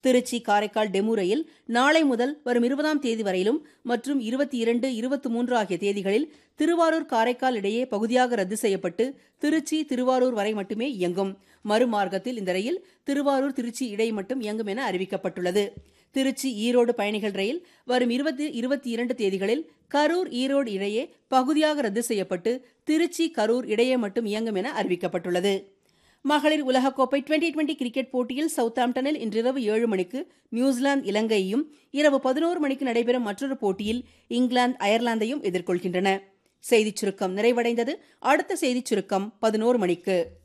Trichy Karaikal DEMU ரயில் நாளை முதல் வரும் இருபதாம் தேதி வரையிலும் மற்றும் இருபத்தி இரண்டு இருபத்தி மூன்று ஆகிய தேதிகளில் திருவாரூர் காரைக்கால் இடையே பகுதியாக ரத்து செய்யப்பட்டு திருச்சி திருவாரூர் வரை மட்டுமே இயங்கும் மறுமார்க்கத்தில் இந்த ரயில் திருவாரூர் திருச்சி இடையே மட்டும் இயங்கும் என அறிவிக்கப்பட்டுள்ளது திருச்சி ஈரோடு பயணிகள் ரயில் வரும் இருபத்தி இருபத்தி இரண்டு தேதிகளில் கரூர் ஈரோடு இடையே பகுதியாக ரத்து செய்யப்பட்டு திருச்சி கரூர் இடையே மட்டும் இயங்கும் என அறிவிக்கப்பட்டுள்ளது மகளிர் உலகக்கோப்பை டுவெண்டி டுவெண்டி கிரிக்கெட் போட்டியில் சவுத்தாம்டனில் இன்றிரவு ஏழு மணிக்கு நியூசிலாந்து இலங்கையையும் இரவு பதினோரு மணிக்கு நடைபெறும் மற்றொரு போட்டியில் இங்கிலாந்து அயர்லாந்தையும் எதிர்கொள்கின்றன செய்திச் சுருக்கம் நிறைவடைந்தது அடுத்த செய்திச் சுருக்கம் பதினோரு மணிக்கு